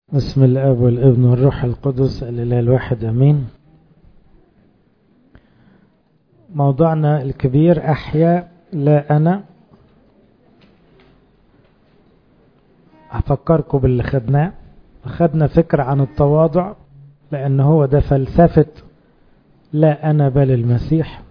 بسم الاب والابن والروح القدس الاله الواحد امين موضوعنا الكبير احيا لا انا هفكركم باللي خدناه خدنا فكرة عن التواضع لان هو ده فلسفة لا انا بل المسيح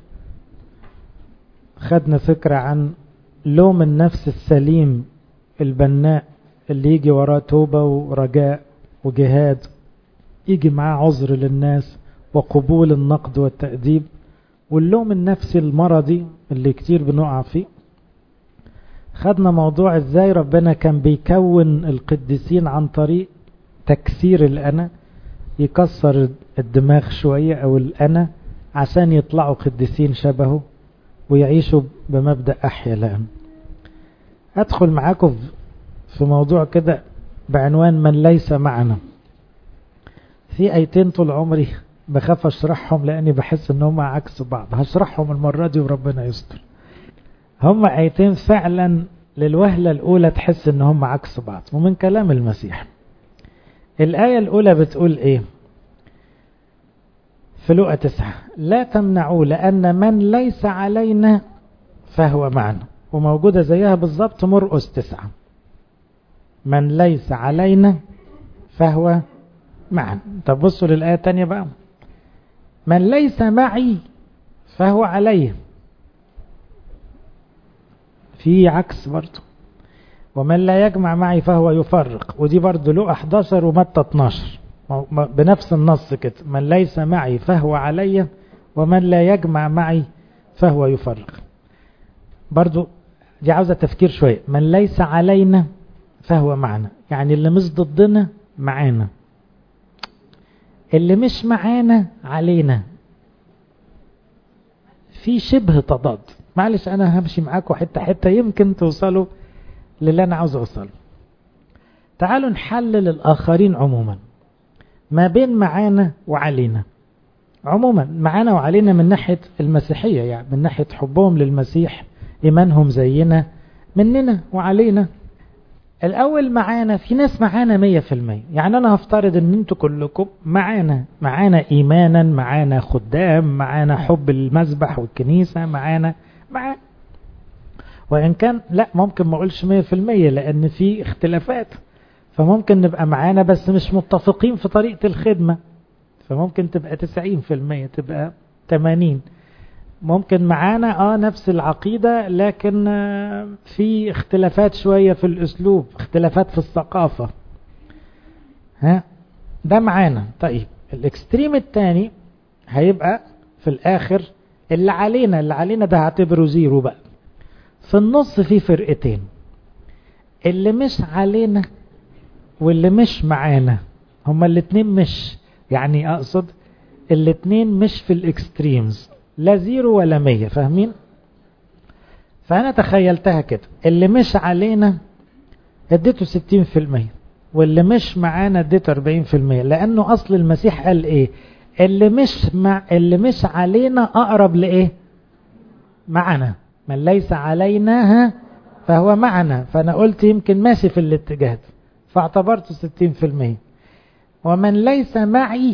خدنا فكرة عن لوم النفس السليم البناء اللي يجي وراه توبة ورجاء وجهاد يجي معاه عذر للناس وقبول النقد والتأديب واللوم النفسي المرضي اللي كتير بنقع فيه خدنا موضوع ازاي ربنا كان بيكون القديسين عن طريق تكسير الأنا يكسر الدماغ شوية أو الأنا عشان يطلعوا قديسين شبهه ويعيشوا بمبدأ أحيا الآن أدخل معاكم في موضوع كده بعنوان من ليس معنا في ايتين طول عمري بخاف اشرحهم لاني بحس ان هم عكس بعض هشرحهم المرة دي وربنا يستر هم ايتين فعلا للوهلة الاولى تحس ان هم عكس بعض ومن كلام المسيح الاية الاولى بتقول ايه في لقى تسعة لا تمنعوا لان من ليس علينا فهو معنا وموجودة زيها بالظبط مرقس تسعة من ليس علينا فهو معنا طب بصوا للآية الثانية بقى من ليس معي فهو علي في عكس برضه ومن لا يجمع معي فهو يفرق ودي برضه لقى 11 ومتى 12 بنفس النص كده من ليس معي فهو علي ومن لا يجمع معي فهو يفرق برضه دي عاوزة تفكير شوية من ليس علينا فهو معنا يعني اللي مش ضدنا معانا اللي مش معانا علينا في شبه تضاد معلش انا همشي معاكم حتة حتة يمكن توصلوا للي انا عاوز اوصله تعالوا نحلل الاخرين عموما ما بين معانا وعلينا عموما معانا وعلينا من ناحية المسيحية يعني من ناحية حبهم للمسيح ايمانهم زينا مننا وعلينا الأول معانا في ناس معانا مية في المية يعني أنا هفترض أن أنتوا كلكم معانا معانا إيمانا معانا خدام معانا حب المذبح والكنيسة معانا معانا وإن كان لا ممكن ما أقولش مية في المية لأن في اختلافات فممكن نبقى معانا بس مش متفقين في طريقة الخدمة فممكن تبقى تسعين في المية تبقى تمانين ممكن معانا اه نفس العقيدة لكن آه في اختلافات شوية في الاسلوب اختلافات في الثقافة ها ده معانا طيب الاكستريم الثاني هيبقى في الاخر اللي علينا اللي علينا ده هعتبره زيرو بقى في النص في فرقتين اللي مش علينا واللي مش معانا هما الاتنين مش يعني اقصد الاتنين مش في الاكستريمز لا زيرو ولا مية فاهمين فأنا تخيلتها كده اللي مش علينا اديته ستين في المية واللي مش معانا اديته اربعين في المية لأنه أصل المسيح قال إيه اللي مش مع اللي مش علينا أقرب لإيه معنا من ليس علينا فهو معنا فأنا قلت يمكن ماشي في الاتجاه ده فاعتبرته ستين في المية ومن ليس معي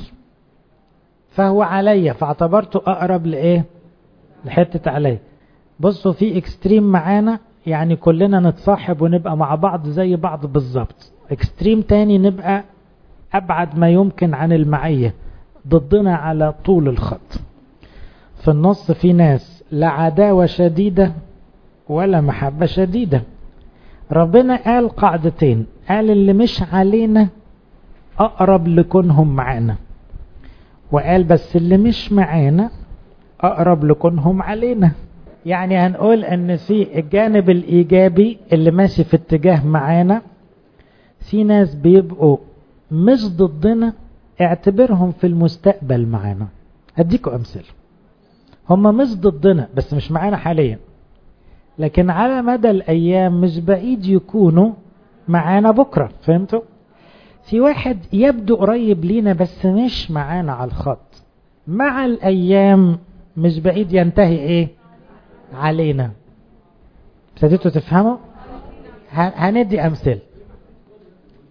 فهو عليا فاعتبرته اقرب لايه لحته عليا بصوا في اكستريم معانا يعني كلنا نتصاحب ونبقى مع بعض زي بعض بالظبط اكستريم تاني نبقى ابعد ما يمكن عن المعيه ضدنا على طول الخط في النص في ناس لا عداوه شديده ولا محبه شديده ربنا قال قاعدتين قال اللي مش علينا اقرب لكونهم معانا وقال بس اللي مش معانا اقرب لكونهم علينا يعني هنقول ان في الجانب الايجابي اللي ماشي في اتجاه معانا في ناس بيبقوا مش ضدنا اعتبرهم في المستقبل معانا هديكم امثله هم مش ضدنا بس مش معانا حاليا لكن على مدى الايام مش بعيد يكونوا معانا بكره فهمتوا في واحد يبدو قريب لينا بس مش معانا على الخط مع الايام مش بعيد ينتهي ايه علينا ابتديتوا تفهموا هندي امثله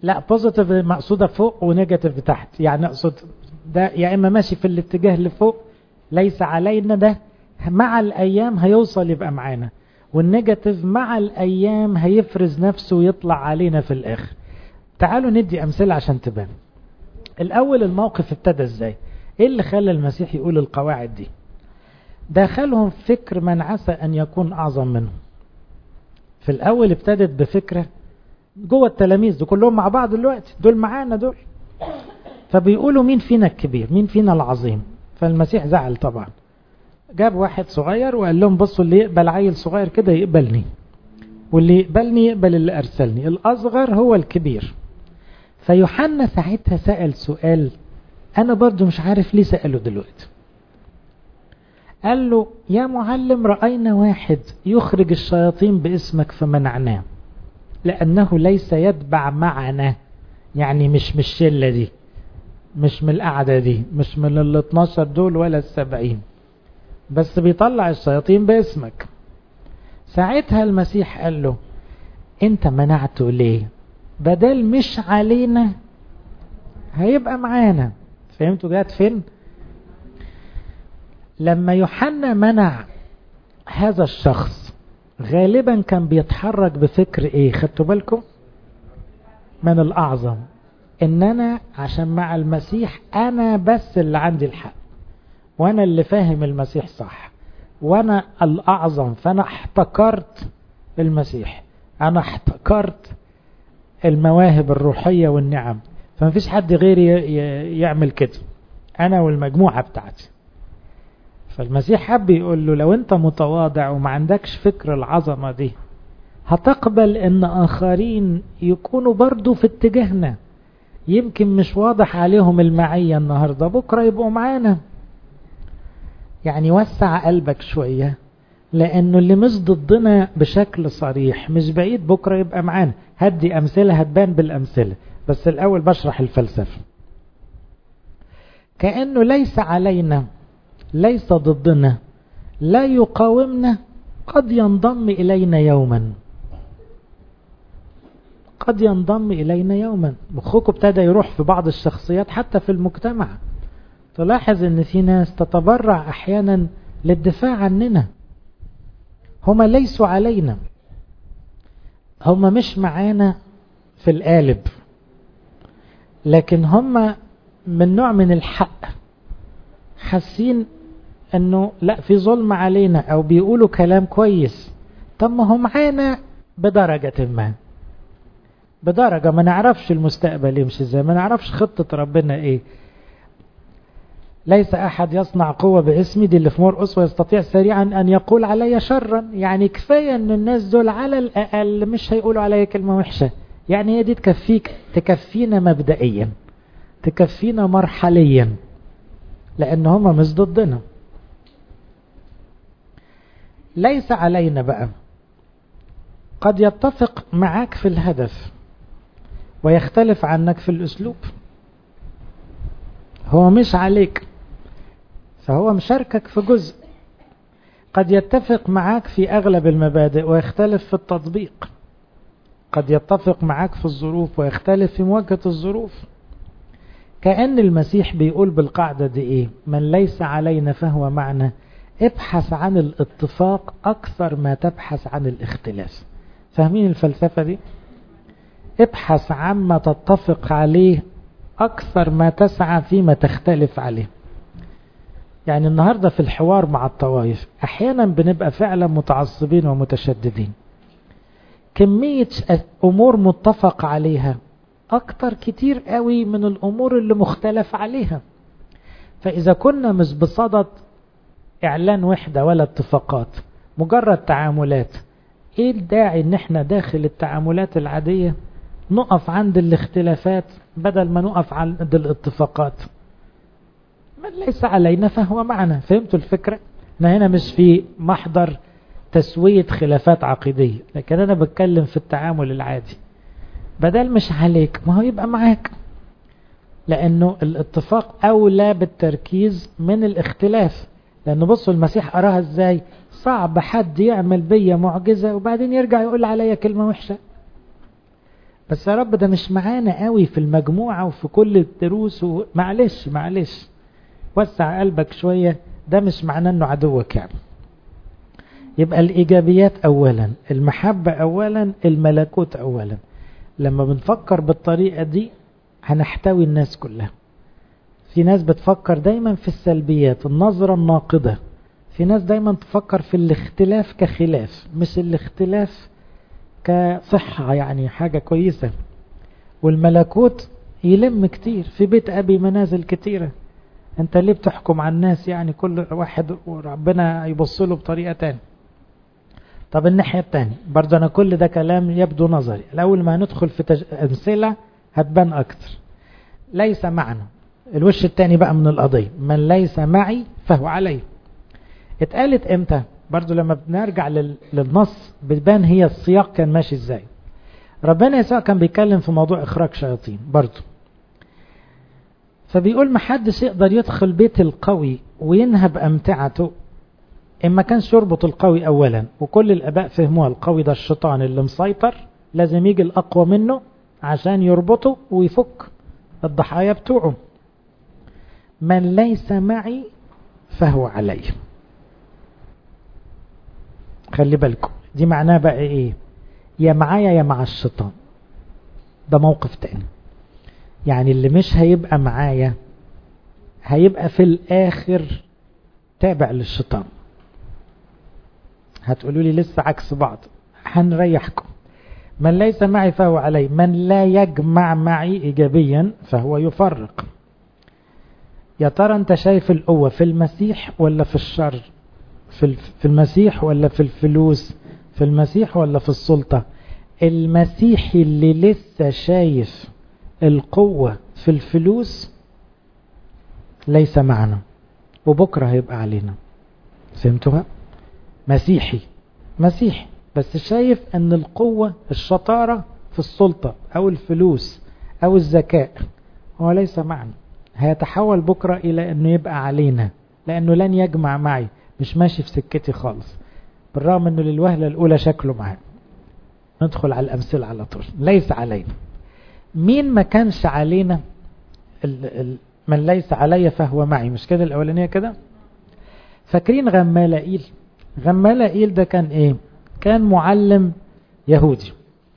لا بوزيتيف مقصودة فوق ونيجاتيف تحت يعني اقصد ده يا اما ماشي في الاتجاه اللي فوق ليس علينا ده مع الايام هيوصل يبقى معانا والنيجاتيف مع الايام هيفرز نفسه ويطلع علينا في الاخر تعالوا ندي امثله عشان تبان الاول الموقف ابتدى ازاي ايه اللي خلى المسيح يقول القواعد دي دخلهم فكر من عسى ان يكون اعظم منهم في الاول ابتدت بفكره جوه التلاميذ دول كلهم مع بعض دلوقتي دول معانا دول فبيقولوا مين فينا الكبير مين فينا العظيم فالمسيح زعل طبعا جاب واحد صغير وقال لهم بصوا اللي يقبل عيل صغير كده يقبلني واللي يقبلني يقبل اللي أرسلني الأصغر هو الكبير فيوحنا ساعتها سأل سؤال أنا برضو مش عارف ليه سأله دلوقتي قال له يا معلم رأينا واحد يخرج الشياطين باسمك فمنعناه لأنه ليس يتبع معنا يعني مش من الشلة دي مش من القعدة دي مش من ال 12 دول ولا السبعين بس بيطلع الشياطين باسمك ساعتها المسيح قال له انت منعته ليه بدل مش علينا هيبقى معانا فهمتوا جات فين لما يوحنا منع هذا الشخص غالبا كان بيتحرك بفكر ايه خدتوا بالكم من الاعظم ان انا عشان مع المسيح انا بس اللي عندي الحق وانا اللي فاهم المسيح صح وانا الاعظم فانا احتكرت المسيح انا احتكرت المواهب الروحية والنعم فمفيش حد غيري يعمل كده انا والمجموعة بتاعتي فالمسيح حب يقول له لو انت متواضع وما عندكش فكر العظمة دي هتقبل ان اخرين يكونوا برضو في اتجاهنا يمكن مش واضح عليهم المعية النهاردة بكرة يبقوا معانا يعني وسع قلبك شوية لانه اللي مش ضدنا بشكل صريح مش بعيد بكرة يبقى معانا هدي امثلة هتبان بالامثلة بس الاول بشرح الفلسفة كأنه ليس علينا ليس ضدنا لا يقاومنا قد ينضم إلينا يوما قد ينضم إلينا يوما مخكم ابتدى يروح في بعض الشخصيات حتى في المجتمع تلاحظ ان في ناس تتبرع احيانا للدفاع عننا هما ليسوا علينا هما مش معانا في القالب لكن هما من نوع من الحق حاسين انه لا في ظلم علينا او بيقولوا كلام كويس طب ما هم معانا بدرجة ما بدرجة ما نعرفش المستقبل يمشي ازاي ما نعرفش خطة ربنا ايه ليس أحد يصنع قوة باسمي دي اللي في مرقس ويستطيع سريعا أن يقول علي شرا يعني كفاية أن الناس دول على الأقل مش هيقولوا علي كلمة وحشة يعني هي دي تكفيك تكفينا مبدئيا تكفينا مرحليا لأن هما مش ضدنا ليس علينا بقى قد يتفق معاك في الهدف ويختلف عنك في الأسلوب هو مش عليك فهو مشاركك في جزء قد يتفق معاك في أغلب المبادئ ويختلف في التطبيق قد يتفق معاك في الظروف ويختلف في مواجهة الظروف كأن المسيح بيقول بالقاعدة دي إيه من ليس علينا فهو معنا ابحث عن الاتفاق أكثر ما تبحث عن الاختلاف فاهمين الفلسفة دي ابحث عما تتفق عليه أكثر ما تسعى فيما تختلف عليه يعني النهاردة في الحوار مع الطوائف أحيانا بنبقى فعلا متعصبين ومتشددين كمية أمور متفق عليها أكتر كتير قوي من الأمور اللي مختلف عليها فإذا كنا مش بصدد إعلان وحدة ولا اتفاقات مجرد تعاملات إيه الداعي إن إحنا داخل التعاملات العادية نقف عند الاختلافات بدل ما نقف عند الاتفاقات من ليس علينا فهو معنا فهمتوا الفكرة احنا هنا مش في محضر تسوية خلافات عقيدية لكن أنا بتكلم في التعامل العادي بدل مش عليك ما هو يبقى معاك لأنه الاتفاق أولى بالتركيز من الاختلاف لأنه بصوا المسيح أراها ازاي صعب حد يعمل بيا معجزة وبعدين يرجع يقول عليا كلمة وحشة بس يا رب ده مش معانا قوي في المجموعة وفي كل الدروس و... معلش معلش وسع قلبك شوية ده مش معناه انه عدوك يعني يبقى الإيجابيات أولا المحبة أولا الملكوت أولا لما بنفكر بالطريقة دي هنحتوي الناس كلها في ناس بتفكر دايما في السلبيات النظرة الناقدة في ناس دايما تفكر في الاختلاف كخلاف مش الاختلاف كصحة يعني حاجة كويسة والملكوت يلم كتير في بيت أبي منازل كتيرة انت ليه بتحكم على الناس يعني كل واحد وربنا يبص له بطريقة تانية طب الناحية التانية برضه أنا كل ده كلام يبدو نظري الأول ما هندخل في تج... أمثلة هتبان أكتر ليس معنا الوش التاني بقى من القضية من ليس معي فهو علي اتقالت امتى برضه لما بنرجع لل... للنص بتبان هي السياق كان ماشي ازاي ربنا يسوع كان بيتكلم في موضوع إخراج شياطين برضه فبيقول محدش يقدر يدخل بيت القوي وينهب أمتعته إما كانش يربط القوي أولا وكل الأباء فهموها القوي ده الشيطان اللي مسيطر لازم يجي الأقوى منه عشان يربطه ويفك الضحايا بتوعه من ليس معي فهو علي خلي بالكم دي معناه بقى ايه يا معايا يا مع الشيطان ده موقف تاني يعني اللي مش هيبقى معايا هيبقى في الآخر تابع للشيطان هتقولوا لي لسه عكس بعض هنريحكم من ليس معي فهو علي من لا يجمع معي إيجابيا فهو يفرق يا ترى انت شايف القوة في المسيح ولا في الشر في في المسيح ولا في الفلوس في المسيح ولا في السلطة المسيحي اللي لسه شايف القوة في الفلوس ليس معنا وبكرة هيبقى علينا فهمتوها مسيحي مسيحي بس شايف ان القوة الشطارة في السلطة او الفلوس او الذكاء هو ليس معنا هيتحول بكرة الى انه يبقى علينا لانه لن يجمع معي مش ماشي في سكتي خالص بالرغم انه للوهلة الاولى شكله معاه ندخل على الامثلة على طول ليس علينا مين ما كانش علينا ال ال من ليس علي فهو معي مش كده الاولانية كده فاكرين غمالائيل غمالائيل ده كان ايه كان معلم يهودي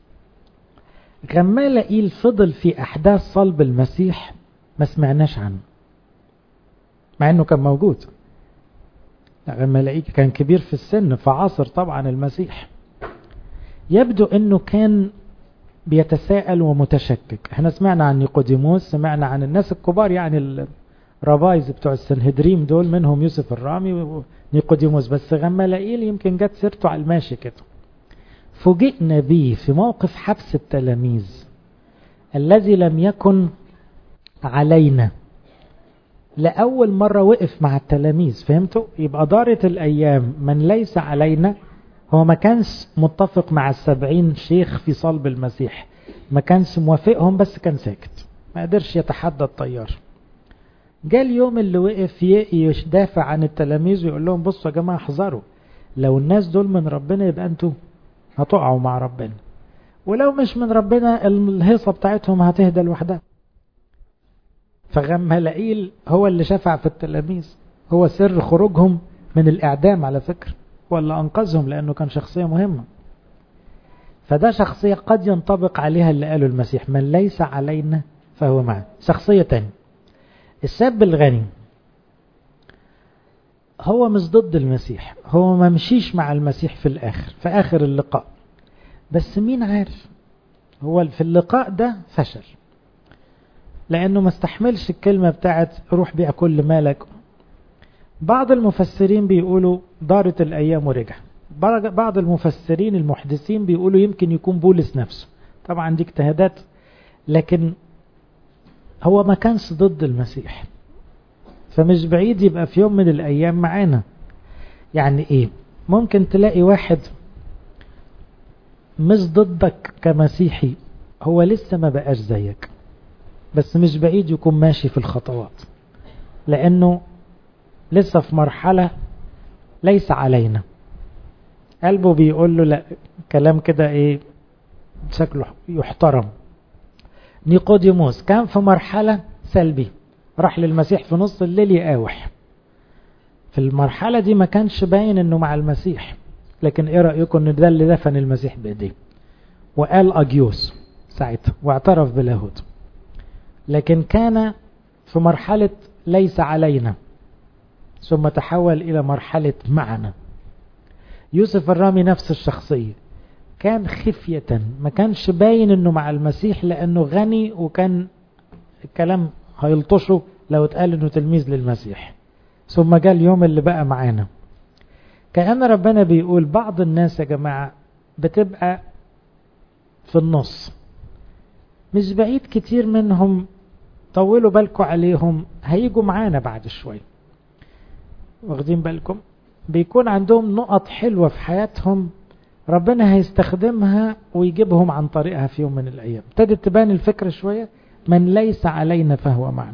غمالائيل فضل في احداث صلب المسيح ما سمعناش عنه مع انه كان موجود غمالائيل كان كبير في السن فعاصر طبعا المسيح يبدو انه كان بيتساءل ومتشكك احنا سمعنا عن نيقوديموس سمعنا عن الناس الكبار يعني الربايز بتوع السنهدريم دول منهم يوسف الرامي ونيقوديموس بس غمالائيل يمكن جت سيرته على الماشي كده فوجئنا به في موقف حبس التلاميذ الذي لم يكن علينا لأول مرة وقف مع التلاميذ فهمتوا يبقى دارت الأيام من ليس علينا هو ما كانش متفق مع السبعين شيخ في صلب المسيح ما كانش موافقهم بس كان ساكت ما قدرش يتحدى الطيار جاء اليوم اللي وقف يدافع عن التلاميذ ويقول لهم بصوا يا جماعة احذروا لو الناس دول من ربنا يبقى انتوا هتقعوا مع ربنا ولو مش من ربنا الهيصة بتاعتهم هتهدى لوحدها فغمالائيل هو اللي شفع في التلاميذ هو سر خروجهم من الإعدام على فكرة ولا أنقذهم لأنه كان شخصية مهمة فده شخصية قد ينطبق عليها اللي قاله المسيح من ليس علينا فهو معنا شخصية تانية الشاب الغني هو مش ضد المسيح هو ما مشيش مع المسيح في الآخر في آخر اللقاء بس مين عارف هو في اللقاء ده فشل لأنه ما استحملش الكلمة بتاعت روح بيع كل مالك بعض المفسرين بيقولوا دارت الأيام ورجع بعض المفسرين المحدثين بيقولوا يمكن يكون بولس نفسه طبعا دي اجتهادات لكن هو ما كانش ضد المسيح فمش بعيد يبقى في يوم من الأيام معانا يعني ايه ممكن تلاقي واحد مش ضدك كمسيحي هو لسه ما بقاش زيك بس مش بعيد يكون ماشي في الخطوات لأنه لسه في مرحلة ليس علينا قلبه بيقول له لا كلام كده ايه شكله يحترم نيقوديموس كان في مرحلة سلبي راح للمسيح في نص الليل يقاوح في المرحلة دي ما كانش باين انه مع المسيح لكن ايه رأيكم ان ده اللي دفن المسيح بايديه وقال اجيوس ساعتها واعترف بلاهوت لكن كان في مرحلة ليس علينا ثم تحول الى مرحلة معنا يوسف الرامي نفس الشخصية كان خفية ما كانش باين انه مع المسيح لانه غني وكان الكلام هيلطشه لو اتقال انه تلميذ للمسيح ثم جاء اليوم اللي بقى معانا كأن ربنا بيقول بعض الناس يا جماعة بتبقى في النص مش بعيد كتير منهم طولوا بالكم عليهم هيجوا معانا بعد شوية واخدين بالكم بيكون عندهم نقط حلوة في حياتهم ربنا هيستخدمها ويجيبهم عن طريقها في يوم من الأيام ابتدت تبان الفكرة شوية من ليس علينا فهو معنا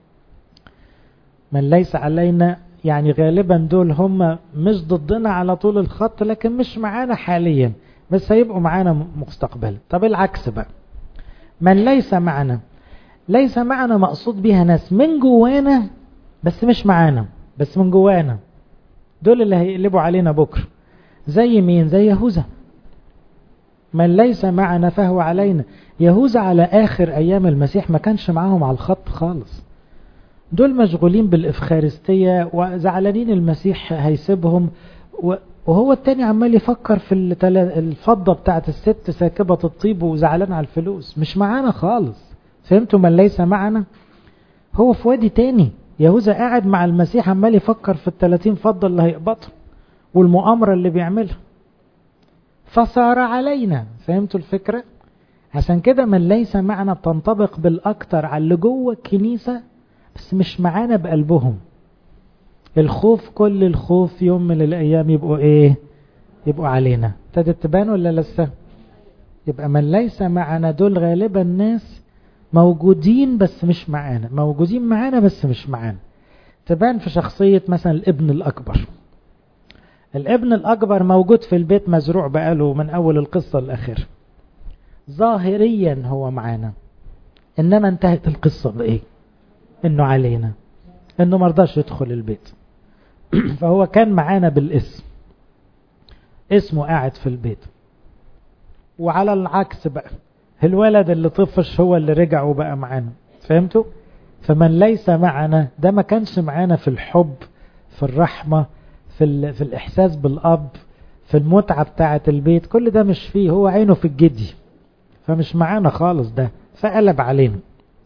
من ليس علينا يعني غالبا دول هم مش ضدنا على طول الخط لكن مش معانا حاليا بس هيبقوا معانا مستقبلا طب العكس بقى من ليس معنا ليس معنا مقصود بيها ناس من جوانا بس مش معانا بس من جوانا دول اللي هيقلبوا علينا بكرة زي مين زي يهوذا من ليس معنا فهو علينا يهوذا على آخر أيام المسيح ما كانش معاهم على الخط خالص دول مشغولين بالإفخارستية وزعلانين المسيح هيسيبهم وهو التاني عمال يفكر في الفضة بتاعت الست ساكبة الطيب وزعلان على الفلوس مش معانا خالص فهمتوا من ليس معنا هو في وادي تاني يهوذا قاعد مع المسيح عمال يفكر في التلاتين فضة اللي هيقبضها والمؤامرة اللي بيعملها فصار علينا فهمتوا الفكرة عشان كده من ليس معنا بتنطبق بالأكتر على اللي جوه الكنيسة بس مش معانا بقلبهم الخوف كل الخوف يوم من الأيام يبقوا إيه يبقوا علينا ابتدت تبان ولا لسه يبقى من ليس معنا دول غالبا ناس موجودين بس مش معانا موجودين معانا بس مش معانا تبان في شخصية مثلا الابن الأكبر الابن الأكبر موجود في البيت مزروع بقاله من أول القصة لآخر ظاهريا هو معانا إنما انتهت القصة بإيه إنه علينا إنه مرضاش يدخل البيت فهو كان معانا بالاسم اسمه قاعد في البيت وعلى العكس بقى الولد اللي طفش هو اللي رجع وبقى معانا فهمتوا فمن ليس معنا ده ما كانش معانا في الحب في الرحمة في, في الإحساس بالأب في المتعة بتاعة البيت كل ده مش فيه هو عينه في الجدي فمش معانا خالص ده فقلب علينا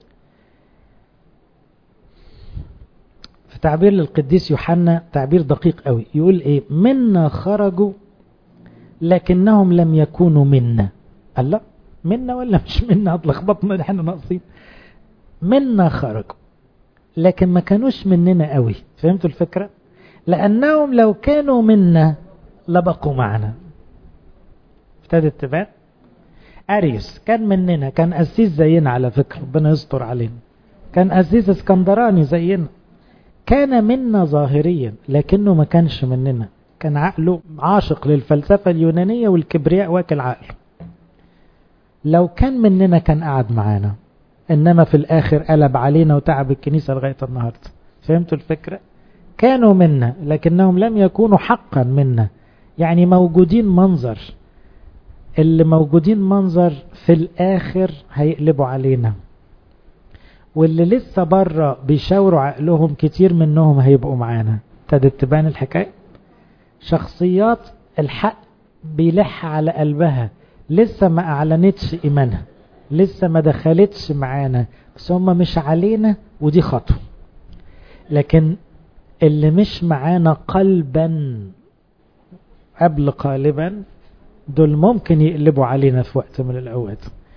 في تعبير للقديس يوحنا تعبير دقيق قوي يقول ايه منا خرجوا لكنهم لم يكونوا منا قال لا منا ولا مش منا اتلخبطنا احنا ناقصين منا خرجوا لكن ما كانوش مننا قوي فهمتوا الفكرة لأنهم لو كانوا منا لبقوا معنا ابتدت تبان أريوس كان مننا كان أسيس زينا على فكرة ربنا يستر علينا كان أسيس اسكندراني زينا كان منا ظاهريا لكنه ما كانش مننا كان عقله عاشق للفلسفة اليونانية والكبرياء واكل عقله لو كان مننا كان قعد معانا إنما في الآخر قلب علينا وتعب الكنيسة لغاية النهاردة فهمتوا الفكرة كانوا منا لكنهم لم يكونوا حقا منا يعني موجودين منظر اللي موجودين منظر في الآخر هيقلبوا علينا واللي لسه بره بيشاوروا عقلهم كتير منهم هيبقوا معانا ابتدت تبان الحكاية شخصيات الحق بيلح على قلبها لسه ما اعلنتش ايمانها لسه ما دخلتش معانا بس هم مش علينا ودي خطوة لكن اللي مش معانا قلبا قبل قالبا دول ممكن يقلبوا علينا في وقت من الأوقات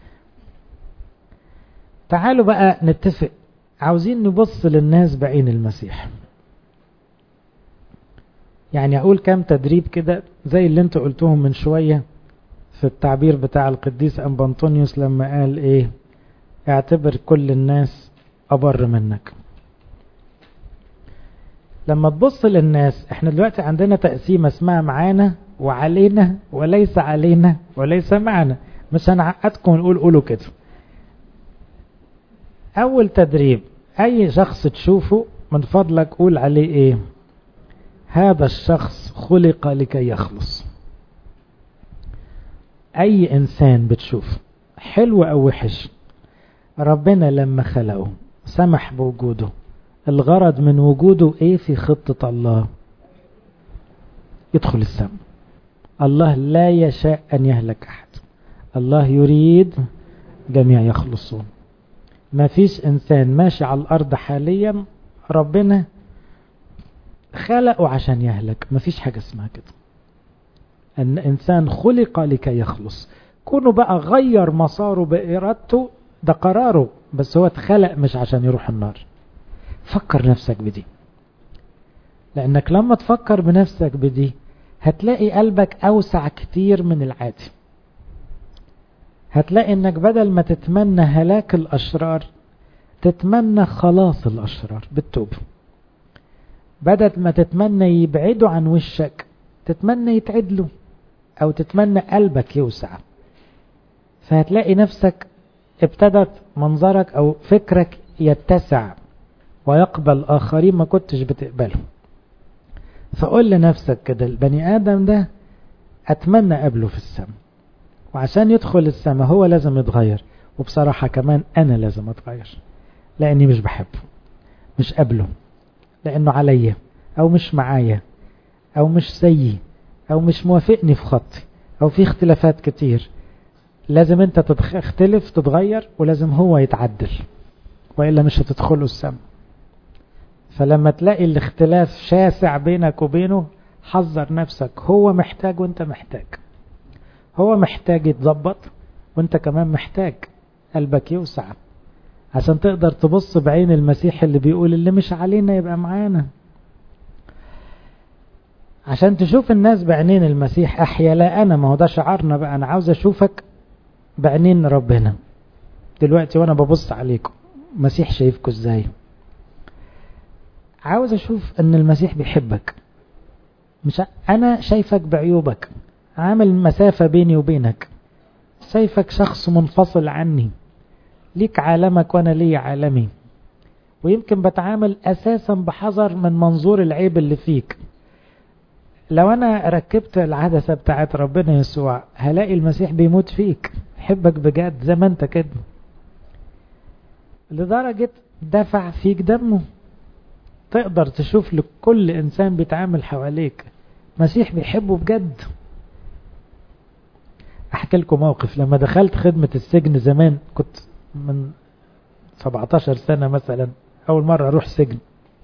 تعالوا بقى نتفق عاوزين نبص للناس بعين المسيح يعني أقول كام تدريب كده زي اللي انتوا قلتوهم من شوية في التعبير بتاع القديس أنبانطونيوس لما قال ايه اعتبر كل الناس أبر منك لما تبص للناس احنا دلوقتي عندنا تقسيمة اسمها معانا وعلينا وليس علينا وليس معنا مش هنعقدكم ونقول قولوا كده أول تدريب أي شخص تشوفه من فضلك قول عليه إيه هذا الشخص خلق لكي يخلص أي إنسان بتشوف حلو أو وحش ربنا لما خلقه سمح بوجوده الغرض من وجوده إيه في خطة الله يدخل السماء الله لا يشاء أن يهلك أحد الله يريد جميع يخلصون ما فيش إنسان ماشي على الأرض حاليا ربنا خلقه عشان يهلك ما فيش حاجة اسمها كده أن إنسان خلق لكي يخلص كونه بقى غير مساره بإرادته ده قراره بس هو اتخلق مش عشان يروح النار فكر نفسك بدي لأنك لما تفكر بنفسك بدي هتلاقي قلبك أوسع كتير من العادي هتلاقي انك بدل ما تتمنى هلاك الأشرار تتمنى خلاص الأشرار بالتوبة بدل ما تتمنى يبعدوا عن وشك تتمنى يتعدلوا أو تتمنى قلبك يوسع فهتلاقي نفسك ابتدت منظرك أو فكرك يتسع ويقبل آخرين ما كنتش بتقبله فقول لنفسك كده البني آدم ده أتمنى قبله في السماء وعشان يدخل السماء هو لازم يتغير وبصراحة كمان أنا لازم أتغير لأني مش بحبه مش قبله لأنه عليا أو مش معايا أو مش زيي أو مش موافقني في خطي أو في اختلافات كتير لازم أنت تختلف تتغير ولازم هو يتعدل وإلا مش هتدخله السماء فلما تلاقي الاختلاف شاسع بينك وبينه حذر نفسك هو محتاج وانت محتاج هو محتاج يتظبط وانت كمان محتاج قلبك يوسع عشان تقدر تبص بعين المسيح اللي بيقول اللي مش علينا يبقى معانا عشان تشوف الناس بعينين المسيح احيا لا انا ما هو ده شعارنا بقى انا عاوز اشوفك بعينين ربنا دلوقتي وانا ببص عليكم مسيح شايفكم ازاي عاوز اشوف ان المسيح بيحبك مش انا شايفك بعيوبك عامل مسافة بيني وبينك شايفك شخص منفصل عني ليك عالمك وانا لي عالمي ويمكن بتعامل اساسا بحذر من منظور العيب اللي فيك لو انا ركبت العدسة بتاعت ربنا يسوع هلاقي المسيح بيموت فيك يحبك بجد زي ما انت كده لدرجة دفع فيك دمه تقدر تشوف لكل انسان بيتعامل حواليك مسيح بيحبه بجد احكي لكم موقف لما دخلت خدمة السجن زمان كنت من 17 سنة مثلا اول مرة اروح سجن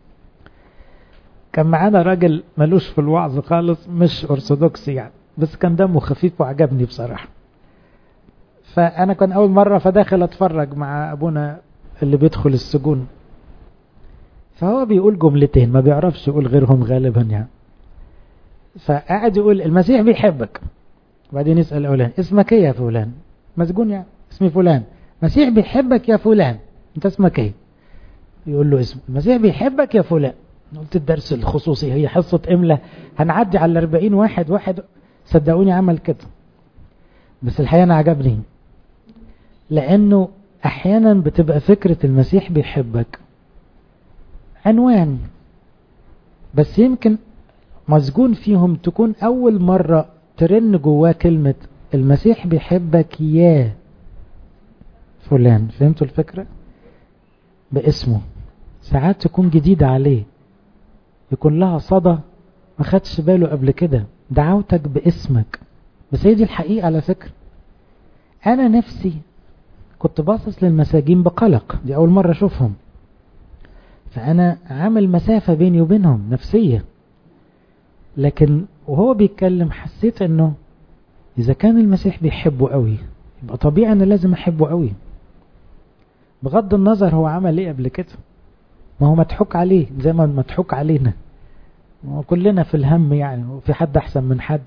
كان معانا راجل ملوش في الوعظ خالص مش ارثوذكسي يعني بس كان دمه خفيف وعجبني بصراحة فانا كان اول مرة فداخل اتفرج مع ابونا اللي بيدخل السجون فهو بيقول جملتين ما بيعرفش يقول غيرهم غالبا يعني فقاعد يقول المسيح بيحبك وبعدين يسأل فلان اسمك ايه يا فلان مسجون يعني اسمي فلان المسيح بيحبك يا فلان انت اسمك ايه يقول له اسمه المسيح بيحبك يا فلان قلت الدرس الخصوصي هي حصة املة هنعدي على الاربعين واحد واحد صدقوني عمل كده بس الحقيقة انا عجبني لانه احيانا بتبقى فكرة المسيح بيحبك عنوان بس يمكن مسجون فيهم تكون اول مرة ترن جواه كلمة المسيح بيحبك يا فلان فهمتوا الفكرة باسمه ساعات تكون جديدة عليه يكون لها صدى ما خدش باله قبل كده دعوتك باسمك بس هي دي الحقيقة على فكرة انا نفسي كنت باصص للمساجين بقلق دي اول مرة اشوفهم فانا عامل مسافة بيني وبينهم نفسية لكن وهو بيتكلم حسيت انه اذا كان المسيح بيحبه قوي يبقى طبيعي انا لازم احبه قوي بغض النظر هو عمل ايه قبل كده ما هو مضحوك عليه زي ما مضحوك علينا كلنا في الهم يعني وفي حد احسن من حد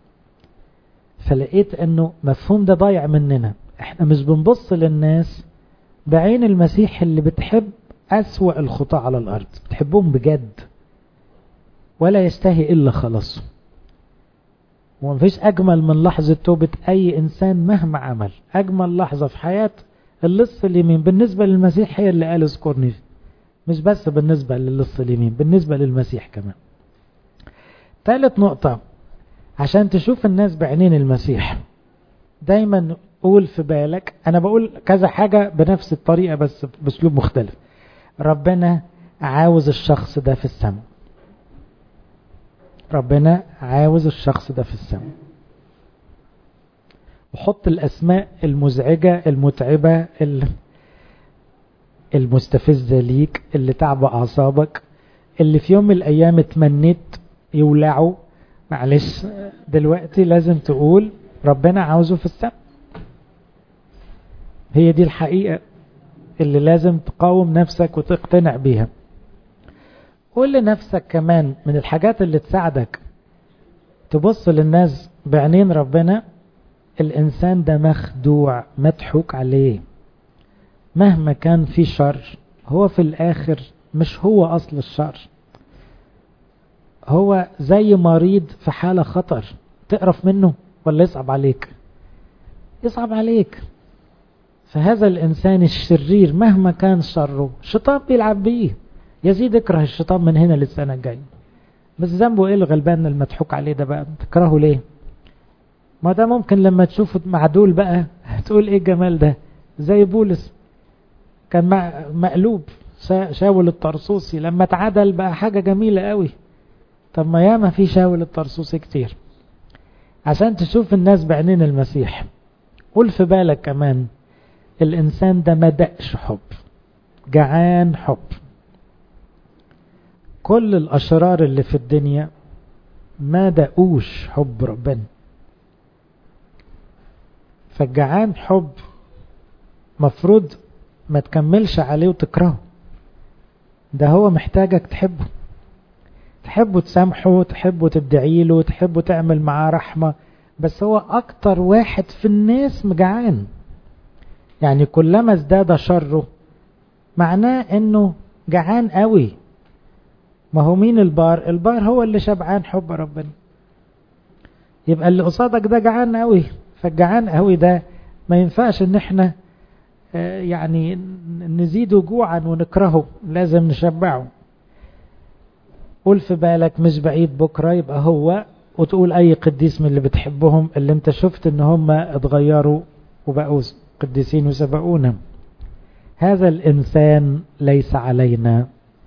فلقيت انه مفهوم ده ضايع مننا احنا مش بنبص للناس بعين المسيح اللي بتحب اسوأ الخطاة على الارض بتحبهم بجد ولا يستهي الا خلاصه ومفيش اجمل من لحظة توبة اي انسان مهما عمل اجمل لحظة في حياة اللص اليمين بالنسبة للمسيح هي اللي قال اذكرني مش بس بالنسبة للص اليمين بالنسبة للمسيح كمان ثالث نقطة عشان تشوف الناس بعينين المسيح دايما قول في بالك انا بقول كذا حاجة بنفس الطريقة بس باسلوب مختلف ربنا عاوز الشخص ده في السماء ربنا عاوز الشخص ده في السماء وحط الاسماء المزعجة المتعبة المستفزة ليك اللي تعب اعصابك اللي في يوم من الايام اتمنيت يولعوا معلش دلوقتي لازم تقول ربنا عاوزه في السماء هي دي الحقيقة اللي لازم تقاوم نفسك وتقتنع بيها قول لنفسك كمان من الحاجات اللي تساعدك تبص للناس بعينين ربنا الإنسان ده مخدوع مضحوك عليه مهما كان في شر هو في الآخر مش هو أصل الشر هو زي مريض في حالة خطر تقرف منه ولا يصعب عليك يصعب عليك فهذا الإنسان الشرير مهما كان شره الشيطان بيلعب بيه يزيد اكره الشيطان من هنا للسنة الجاية بس ذنبه ايه الغلبان المضحوك عليه ده بقى تكرهه ليه ما ده ممكن لما تشوفه معدول بقى تقول ايه الجمال ده زي بولس كان مقلوب شاول الطرسوسي لما اتعدل بقى حاجة جميلة قوي طب ما ياما في شاول الطرسوسي كتير عشان تشوف الناس بعينين المسيح قول في بالك كمان الإنسان ده ما دقش حب جعان حب كل الأشرار اللي في الدنيا ما دقوش حب ربنا فالجعان حب مفروض ما تكملش عليه وتكرهه ده هو محتاجك تحبه تحبه تسامحه تحبه تدعي له تحبه تعمل معاه رحمة بس هو أكتر واحد في الناس مجعان يعني كلما ازداد شره معناه انه جعان قوي ما هو مين البار البار هو اللي شبعان حب ربنا يبقى اللي قصادك ده جعان قوي فالجعان قوي ده ما ينفعش ان احنا يعني نزيده جوعا ونكرهه لازم نشبعه قول في بالك مش بعيد بكرة يبقى هو وتقول اي قديس من اللي بتحبهم اللي انت شفت ان هم اتغيروا وبقوا قديسين وسبقونا هذا الإنسان ليس علينا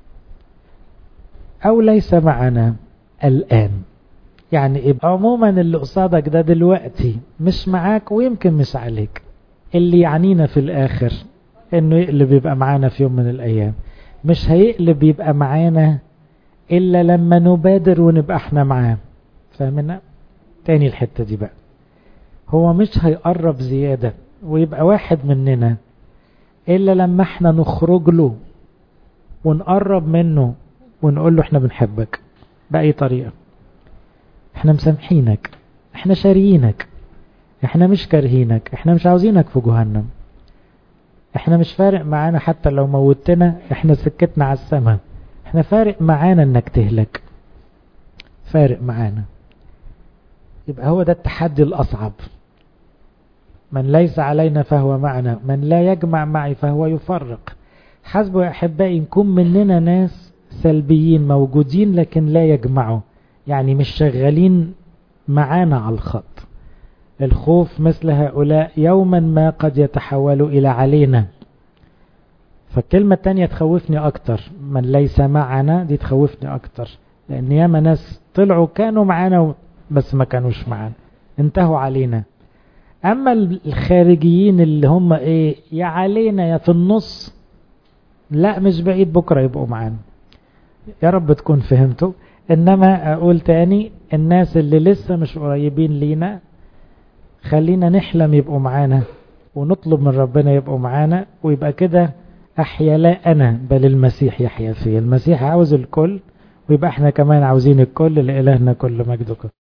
أو ليس معنا الآن يعني إيه عموما اللي قصادك ده دلوقتي مش معاك ويمكن مش عليك اللي يعنينا في الآخر إنه يقلب يبقى معانا في يوم من الأيام مش هيقلب يبقى معانا إلا لما نبادر ونبقى احنا معاه فاهمنا تاني الحتة دي بقى هو مش هيقرب زيادة ويبقى واحد مننا إلا لما احنا نخرج له ونقرب منه ونقول له احنا بنحبك بأي طريقة احنا مسامحينك احنا شاريينك احنا مش كارهينك احنا مش عاوزينك في جهنم احنا مش فارق معانا حتى لو موتنا احنا سكتنا على السماء احنا فارق معانا انك تهلك فارق معانا يبقى هو ده التحدي الأصعب من ليس علينا فهو معنا من لا يجمع معي فهو يفرق حسبوا يا أحبائي نكون مننا ناس سلبيين موجودين لكن لا يجمعوا يعني مش شغالين معانا على الخط الخوف مثل هؤلاء يوما ما قد يتحول إلى علينا فالكلمة التانية تخوفني أكتر من ليس معنا دي تخوفني أكتر لأن ياما ناس طلعوا كانوا معانا بس ما كانوش معانا انتهوا علينا أما الخارجيين اللي هم إيه يا علينا يا في النص لا مش بعيد بكرة يبقوا معانا يا رب تكون فهمتوا إنما أقول تاني الناس اللي لسه مش قريبين لينا خلينا نحلم يبقوا معانا ونطلب من ربنا يبقوا معانا ويبقى كده أحيا لا أنا بل المسيح يحيا فيه المسيح عاوز الكل ويبقى احنا كمان عاوزين الكل لإلهنا كل مجد